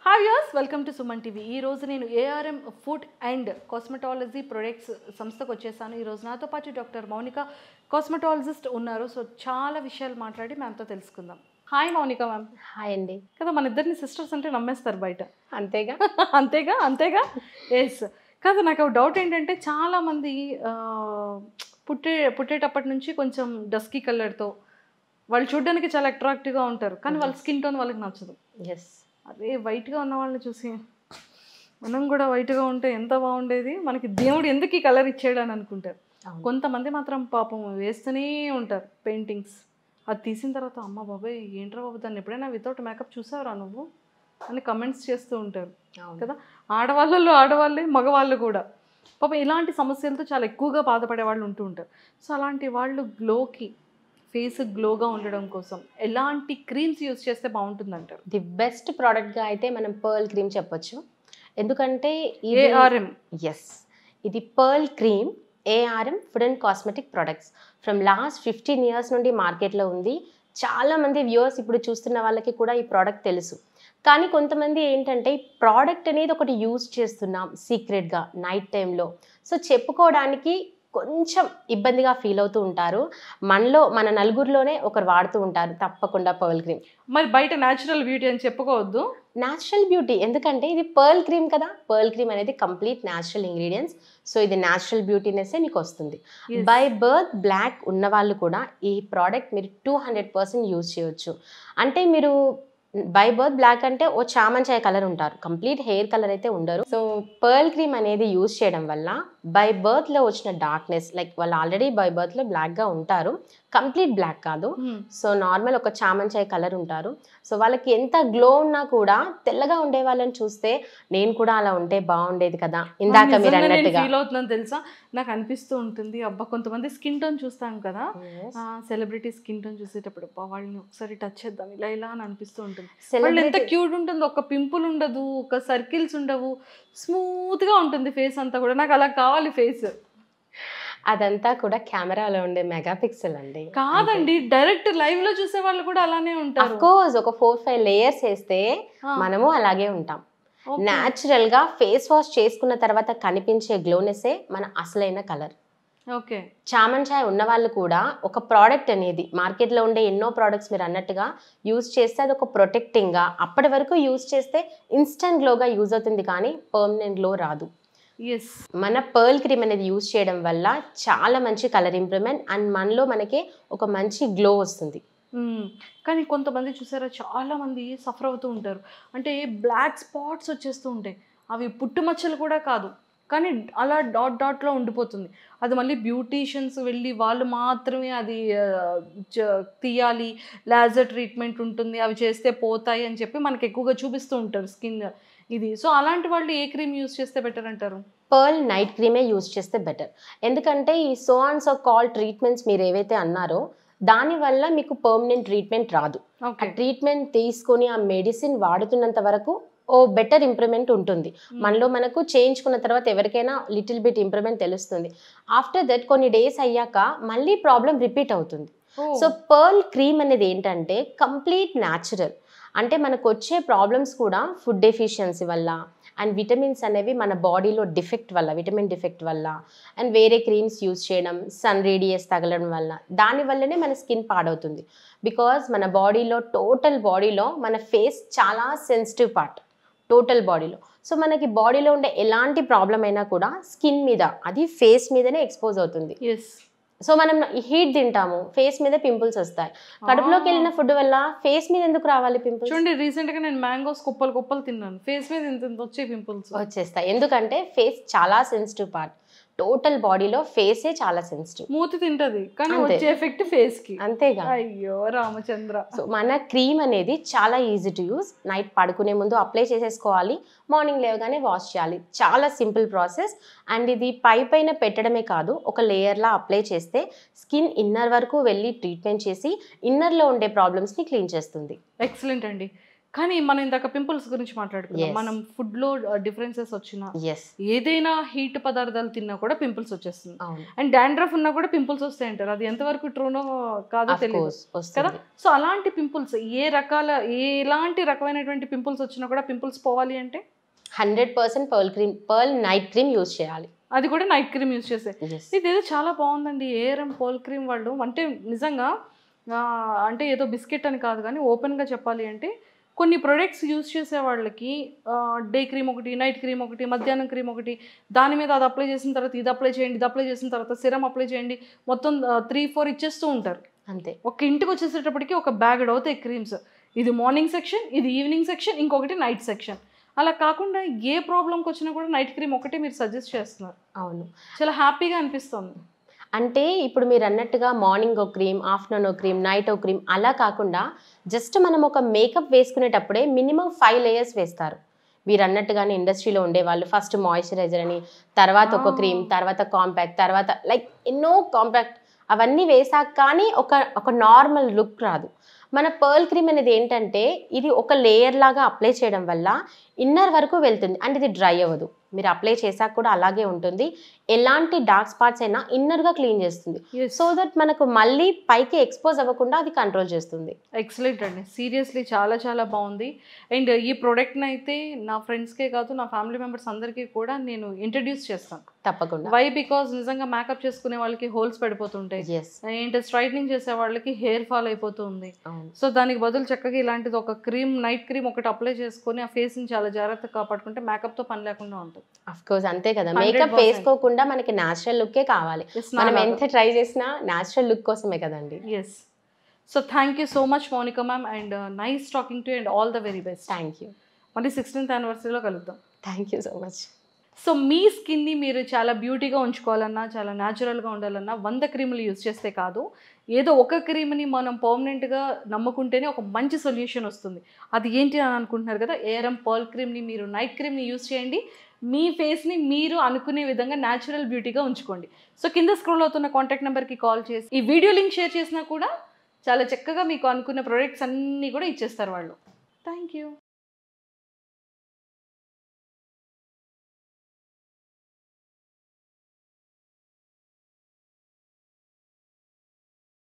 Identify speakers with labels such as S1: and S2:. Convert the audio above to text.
S1: Hi యూస్ welcome to Suman TV ఈ రోజు నేను ARM food and cosmetology products సంస్థకు వచ్చేసాను ఈ రోజు నాతో పాటు డాక్టర్ మౌనిక కాస్మెటాలజిస్ట్ ఉన్నారు సో చాలా విషయాలు మాట్లాడి మ్యామ్తో తెలుసుకుందాం హాయ్ మౌనిక మ్యామ్
S2: హాయ్ అండి
S1: కదా మన ఇద్దరిని సిస్టర్స్ అంటే నమ్మేస్తారు బయట
S2: అంతేగా
S1: అంతేగా అంతేగా ఎస్ కాదు నాకు ఒక డౌట్ ఏంటంటే చాలామంది పుట్టే పుట్టేటప్పటి నుంచి కొంచెం డస్కీ కలర్తో వాళ్ళు చూడడానికి చాలా అట్రాక్టివ్గా ఉంటారు కానీ వాళ్ళ స్కిన్ టోన్ వాళ్ళకి నచ్చదు
S2: ఎస్
S1: అదే వైట్గా ఉన్న వాళ్ళని చూసి మనం కూడా వైట్గా ఉంటే ఎంత బాగుండేది మనకి దేవుడు ఎందుకు ఈ కలర్ ఇచ్చాడు అని అనుకుంటారు కొంతమంది మాత్రం పాపం వేస్తూనే ఉంటారు పెయింటింగ్స్ అది తీసిన తర్వాత అమ్మ బాబాయ్ ఏంట్రా బాబు దాన్ని ఎప్పుడైనా వితౌట్ మేకప్ చూసావురా నువ్వు అని కమెంట్స్ చేస్తూ ఉంటారు కదా ఆడవాళ్ళలో ఆడవాళ్ళే మగవాళ్ళు కూడా పాపం ఇలాంటి సమస్యలతో చాలా ఎక్కువగా బాధపడే వాళ్ళు ఉంటూ ఉంటారు సో అలాంటి వాళ్ళు గ్లోకి ఫేస్ గ్లోగా ఉండడం కోసం ఎలాంటి క్రీమ్స్ యూస్ చేస్తే బాగుంటుంది అంటారు
S2: ది బెస్ట్ ప్రోడక్ట్గా అయితే మనం పర్ల్ క్రీమ్ చెప్పొచ్చు ఎందుకంటే
S1: ఏఆర్ఎం
S2: ఎస్ ఇది pearl cream ARM food and cosmetic products from last fifteen years నుండి మార్కెట్లో ఉంది చాలా మంది వ్యూవర్స్ ఇప్పుడు చూస్తున్న వాళ్ళకి కూడా ఈ ప్రోడక్ట్ తెలుసు కానీ కొంతమంది ఏంటంటే ఈ ప్రోడక్ట్ అనేది ఒకటి యూజ్ చేస్తున్నాం సీక్రెట్గా నైట్ టైంలో సో చెప్పుకోవడానికి కొంచెం ఇబ్బందిగా ఫీల్ అవుతూ ఉంటారు మనలో మన నలుగురిలోనే ఒకరు వాడుతూ ఉంటారు తప్పకుండా పర్ల్ క్రీమ్
S1: మరి బయట న్యాచురల్ బ్యూటీ అని చెప్పుకోవద్దు
S2: న్యాచురల్ బ్యూటీ ఎందుకంటే ఇది పర్ల్ క్రీమ్ కదా పర్ల్ క్రీమ్ అనేది కంప్లీట్ న్యాచురల్ ఇంగ్రీడియంట్స్ సో ఇది న్యాచురల్ బ్యూటీనెస్సే మీకు వస్తుంది
S1: Yes.
S2: బై బర్త్ బ్లాక్ ఉన్న వాళ్ళు కూడా ఈ ప్రోడక్ట్ మీరు టూ హండ్రెడ్ పర్సెంట్ యూజ్ చేయొచ్చు అంటే మీరు బై బర్త్ బ్లాక్ అంటే ఓ చామంచాయ కలర్ ఉంటారు కంప్లీట్ హెయిర్ కలర్ అయితే ఉండరు సో పర్ల్ క్రీమ్ అనేది యూజ్ చేయడం వల్ల బై బర్త్లో వచ్చిన డార్క్నెస్ లైక్ వాళ్ళు ఆల్రెడీ బై బర్త్లో బ్లాక్గా ఉంటారు కంప్లీట్ బ్లాక్ కాదు సో నార్మల్ ఒక చామంచాయ కలర్ ఉంటారు సో వాళ్ళకి ఎంత గ్లో ఉన్నా కూడా తెల్లగా ఉండే వాళ్ళని చూస్తే నేను కూడా అలా ఉంటే బాగుండేది కదా ఇందాక మీరు అన్నట్టుగా
S1: ఫీల్ అవుతుందని తెలుసా నాకు అనిపిస్తూ ఉంటుంది అబ్బా కొంతమంది స్కిన్ టోన్ చూస్తాం కదా సెలబ్రిటీ స్కిన్ టోన్ చూసేటప్పుడు అబ్బా వాళ్ళని ఒకసారి టచ్ చేద్దాం ఇలా ఇలా అని అనిపిస్తూ ఉంటుంది వాళ్ళు ఎంత
S2: Celebrity-
S1: క్యూట్ ఉంటుంది ఒక పింపుల్ ఉండదు ఒక సర్కిల్స్ ఉండవు స్మూత్ గా ఉంటుంది ఫేస్ అంతా కూడా నాకు అలా కావాలి ఫేస్
S2: అదంతా కూడా కెమెరాలో ఉండే మెగా పిక్సెల్ అండి
S1: కాదండి డైరెక్ట్ లైవ్ లో చూసే వాళ్ళు కూడా అలానే ఉంటారు
S2: కోర్స్ ఒక ఫోర్ ఫైవ్ లేయర్స్ వేస్తే
S1: ఆ,
S2: మనము అలాగే ఉంటాం
S1: okay.
S2: న్యాచురల్ గా ఫేస్ వాష్ చేసుకున్న తర్వాత కనిపించే గ్లోనెస్సే మన అసలైన కలర్
S1: ఓకే
S2: చామన్ చాయ్ ఉన్న వాళ్ళు కూడా ఒక ప్రోడక్ట్ అనేది మార్కెట్లో ఉండే ఎన్నో ప్రోడక్ట్స్ మీరు అన్నట్టుగా యూజ్ చేస్తే అది ఒక ప్రొటెక్టింగ్గా అప్పటి వరకు యూజ్ చేస్తే ఇన్స్టెంట్ గ్లోగా యూజ్ అవుతుంది కానీ పర్మనెంట్ గ్లో రాదు
S1: ఎస్
S2: మన పర్ల్ క్రీమ్ అనేది యూజ్ చేయడం వల్ల చాలా మంచి కలర్ ఇంప్రూవ్మెంట్ అండ్ మనలో మనకి ఒక మంచి గ్లో వస్తుంది
S1: మ్మ్. కానీ కొంతమంది చూసారా చాలా మంది సఫర్ అవుతూ ఉంటారు అంటే బ్లాక్ స్పాట్స్ వచ్చేస్తూ ఉంటాయి అవి పుట్టుమచ్చలు కూడా కాదు కానీ అలా డాట్ డాట్లో ఉండిపోతుంది అది మళ్ళీ బ్యూటీషియన్స్ వెళ్ళి వాళ్ళు మాత్రమే అది ఆ, చ- తీయాలి లాజర్ ట్రీట్మెంట్ ఉంటుంది అవి చేస్తే పోతాయి అని చెప్పి మనకి ఎక్కువగా చూపిస్తూ ఉంటారు స్కిన్ ఇది సో అలాంటి వాళ్ళు ఏ క్రీమ్ యూస్ చేస్తే బెటర్ అంటారు
S2: పర్ల్ నైట్ క్రీమే యూజ్ చేస్తే బెటర్ ఎందుకంటే ఈ so and so call treatments మీరు ఏవైతే అన్నారో దానివల్ల మీకు పర్మనెంట్ ట్రీట్మెంట్ రాదు ఆ
S1: ఓకే
S2: ట్రీట్మెంట్ తీసుకొని ఆ మెడిసిన్ వాడుతున్నంత వరకు ఓ బెటర్ ఇంప్రూవ్మెంట్ ఉంటుంది మనలో మనకు చేయించుకున్న తర్వాత ఎవరికైనా లిటిల్ బిట్ ఇంప్రూవ్మెంట్ తెలుస్తుంది ఆఫ్టర్ దట్ కొన్ని డేస్ అయ్యాక మళ్ళీ ప్రాబ్లం రిపీట్ అవుతుంది సో పర్ల్ క్రీమ్ అనేది ఏంటంటే కంప్లీట్ న్యాచురల్ అంటే మనకు వచ్చే ప్రాబ్లమ్స్ కూడా ఫుడ్ డెఫిషియన్సీ వల్ల అండ్ విటమిన్స్ అనేవి మన బాడీలో డిఫెక్ట్ వల్ల విటమిన్ డిఫెక్ట్ వల్ల అండ్ వేరే క్రీమ్స్ యూజ్ చేయడం సన్ రేడియస్ తగలడం వల్ల దాని వల్లనే మన స్కిన్ పాడవుతుంది బికాజ్ మన బాడీలో టోటల్ బాడీలో మన ఫేస్ చాలా సెన్సిటివ్ పార్ట్ టోటల్ బాడీలో సో మనకి బాడీలో ఉండే ఎలాంటి ప్రాబ్లం అయినా కూడా స్కిన్ మీద అది ఫేస్ మీదనే ఎక్స్పోజ్ అవుతుంది
S1: ఎస్
S2: సో మనం హీట్ తింటాము ఫేస్ మీద పింపుల్స్ వస్తాయి కడుపులోకి వెళ్ళిన ఫుడ్ వల్ల ఫేస్ మీద ఎందుకు రావాలి పింపుల్స్
S1: చూడండి రీసెంట్గా నేను మ్యాంగోస్ కుప్పలు కుప్పలు తిన్నాను ఫేస్ మీద ఇంత ఇంత వచ్చే పింపుల్స్
S2: వచ్చేస్తాయి ఎందుకంటే ఫేస్ చాలా సెన్సిటివ్ పార్ట్ టోటల్ బాడీలో ఫేసే చాలా సెన్సిటివ్
S1: మూతి తింటది కానీ
S2: అంతే.
S1: వచ్చే ఎఫెక్ట్ ఫేస్ కి
S2: అంతేగా
S1: అయ్యో రామచంద్ర
S2: సో మన క్రీమ్ అనేది చాలా ఈజీ టు యూస్ నైట్ పడుకునే ముందు అప్లై చేసేసుకోవాలి మార్నింగ్ లేవగానే వాష్ చేయాలి చాలా సింపుల్ ప్రాసెస్ అండ్ ఇది పై పైన పెట్టడమే కాదు ఒక లేయర్లా అప్లై చేస్తే స్కిన్ ఇన్నర్ వరకు వెళ్ళి ట్రీట్మెంట్ చేసి ఇన్నర్లో ఉండే ప్రాబ్లమ్స్ని క్లీన్ చేస్తుంది
S1: ఎక్సలెంట్ అండి కానీ మనం ఇందాక పింపుల్స్ గురించి మాట్లాడుకున్నాం
S2: Yes.
S1: మనం ఫుడ్ లో డిఫరెన్సెస్ వచ్చినా
S2: ఎస్
S1: ఏదైనా హీట్ పదార్థాలు తిన్నా కూడా పింపుల్స్ వచ్చేస్తుంది
S2: అవును
S1: అండ్ డాండ్రఫ్ ఉన్నా కూడా పింపుల్స్ వస్తాయి అంటారు అది ఎంతవరకు ట్రూనో కాదో
S2: Of
S1: తెలియదు
S2: course,
S1: కదా
S2: వస్తుంది
S1: సో అలాంటి పింపుల్స్ ఏ రకాల ఏ ఎలాంటి రకమైనటువంటి పింపుల్స్ వచ్చినా కూడా పింపుల్స్ పోవాలి అంటే
S2: hundred percent pearl cream pearl night cream use చేయాలి
S1: అది కూడా నైట్ క్రీమ్ యూజ్ చేసే
S2: ఎస్
S1: ఇదేదో చాలా బాగుందండి ఏరం పోల్ క్రీమ్ వాళ్ళు అంటే నిజంగా ఆ, అంటే ఏదో బిస్కెట్ అని కాదు కానీ ఓపెన్గా చెప్పాలి అంటే కొన్ని ప్రొడక్ట్స్ యూజ్ చేసే వాళ్ళకి డే క్రీమ్ ఒకటి నైట్ క్రీమ్ ఒకటి మధ్యాహ్నం క్రీమ్ ఒకటి దాని మీద అది అప్లై చేసిన తర్వాత ఇది అప్లై చేయండి ఇది అప్లై చేసిన తర్వాత సిరం అప్లై చేయండి మొత్తం త్రీ ఫోర్ ఇచ్చేస్తూ ఉంటారు
S2: అంతే
S1: ఒక ఇంటికి వచ్చేసేటప్పటికి ఒక బ్యాగ్ అవుతాయి క్రీమ్స్ ఇది మార్నింగ్ సెక్షన్ ఇది ఈవినింగ్ సెక్షన్ ఇంకొకటి నైట్ సెక్షన్ అలా కాకుండా ఏ ప్రాబ్లంకి వచ్చినా కూడా నైట్ క్రీమ్ ఒకటే మీరు సజెస్ట్ చేస్తున్నారు
S2: అవును
S1: చాలా హ్యాపీగా అనిపిస్తుంది
S2: అంటే ఇప్పుడు మీరు అన్నట్టుగా మార్నింగ్ ఒక క్రీమ్ ఆఫ్టర్నూన్ ఒక క్రీమ్ నైట్ ఒక క్రీమ్ అలా కాకుండా జస్ట్ మనం ఒక మేకప్ వేసుకునేటప్పుడే మినిమం ఫైవ్ లేయర్స్ వేస్తారు మీరు అన్నట్టుగానే ఇండస్ట్రీలో ఉండేవాళ్ళు ఫస్ట్ మాయిశ్చరైజర్ అని తర్వాత ఒక
S1: Ah.
S2: క్రీమ్ తర్వాత కాంపాక్ట్ తర్వాత లైక్ ఎన్నో కాంపాక్ట్ అవన్నీ వేసాక కానీ ఒక ఒక నార్మల్ లుక్ రాదు మన పర్ల్ క్రీమ్ అనేది ఏంటంటే ఇది ఒక లేయర్ లాగా అప్లై చేయడం వల్ల ఇన్నర్ వరకు వెళ్తుంది అంటే ఇది డ్రై అవ్వదు మీరు అప్లై చేశాక కూడా అలాగే ఉంటుంది ఎలాంటి డార్క్ స్పాట్స్ అయినా ఇన్నర్గా క్లీన్ చేస్తుంది సో దట్ మనకు మళ్ళీ పైకి ఎక్స్పోజ్ అవ్వకుండా అది కంట్రోల్ చేస్తుంది
S1: ఎక్సలెంట్ అండి సీరియస్లీ చాలా చాలా బాగుంది అండ్ ఈ ప్రోడక్ట్ని అయితే నా ఫ్రెండ్స్కే కాదు నా ఫ్యామిలీ మెంబర్స్ అందరికీ కూడా నేను ఇంట్రడ్యూస్ చేస్తాను
S2: తప్పకుండా
S1: వై బికాజ్ నిజంగా మేకప్ చేసుకునే వాళ్ళకి హోల్స్ పడిపోతుంటాయి
S2: ఎస్
S1: ఏంటి స్ట్రైట్నింగ్ చేసే వాళ్ళకి హెయిర్ ఫాల్ అయిపోతుంది
S2: అవును
S1: సో దానికి బదులు చక్కగా ఇలాంటిది ఒక క్రీమ్ నైట్ క్రీమ్ ఒకటి అప్లై చేసుకొని ఆ ఫేస్ని చాలా జాగ్రత్తగా కాపాడుకుంటే మేకప్తో పని లేకుండా ఉంటుంది
S2: అఫ్ కోర్స్ అంతే కదా
S1: 100%
S2: మేకప్ వేసుకోకుండా మనకి న్యాచురల్ లుక్కే కావాలి మనం ఎంత ట్రై చేసినా న్యాచురల్ లుక్ కోసమే కదండి
S1: yes so thank you so much Mounika ma'am and nice talking to and all the very best
S2: thank you
S1: మళ్ళీ సిక్స్టీన్త్ యానివర్సరీలో కలుద్దాం
S2: thank you so much
S1: so మీ స్కిన్ని మీరు చాలా బ్యూటీగా ఉంచుకోవాలన్నా చాలా న్యాచురల్గా ఉండాలన్నా వంద క్రీములు యూజ్ చేస్తే కాదు ఏదో ఒక క్రీమ్ని మనం పర్మనెంట్గా నమ్ముకుంటేనే ఒక మంచి సొల్యూషన్ వస్తుంది అది ఏంటి అని అనుకుంటున్నారు కదా ఏరం పర్ల్ క్రీమ్ని మీరు నైట్ క్రీమ్ని యూజ్ చేయండి మీ ఫేస్ని మీరు అనుకునే విధంగా న్యాచురల్ బ్యూటీగా ఉంచుకోండి సో కింద స్క్రోల్ అవుతున్న కాంటాక్ట్ నెంబర్కి కాల్ చేసి ఈ వీడియో లింక్ షేర్ చేసినా కూడా చాలా చక్కగా మీకు అనుకున్న ప్రొడక్ట్స్ అన్నీ కూడా ఇచ్చేస్తారు వాళ్ళు థ్యాంక్ యూ